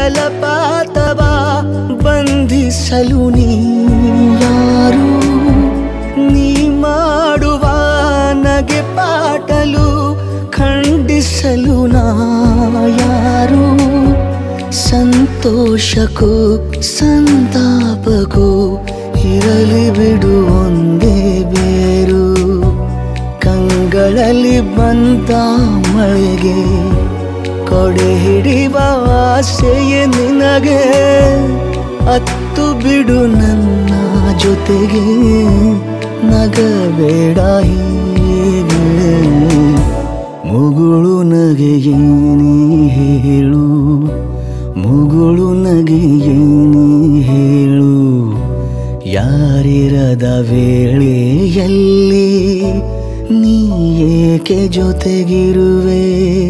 ಜಲಪಾತವ ಬಂಧಿಸಲು ನೀ ಯಾರು ನೀ ಮಾಡುವ ನಗೆ ಪಾಟಲು ಖಂಡಿಸಲು ನಾ ಯಾರು ಸಂತೋಷಕ್ಕೂ ಸಂತಾಪಕ್ಕೂ ಇರಲಿ ಬಿಡು ಒಂದೇ ಬೇರು ಕಂಗಳಲ್ಲಿ ಬಂದ ಮಳೆಗೆ ಕೊಡೆ ಹಿಡಿವ ಆಸೆಯೇ ನಿನಗೆ ಅತ್ತು ಬಿಡು ನನ್ನ ಜೊತೆಗೆ ನಗಬೇಡ ಹೀಗೆ ಮುಗುಳು ನಗೆಯೇ ನೀ ಹೇಳು ಮುಗುಳು ನಗೆಯೇ ನೀ ಹೇಳು ಯಾರಿರದ ವೇಳೆಯಲ್ಲಿ ನೀ ಏಕೆ ಜೊತೆಗಿರುವೆ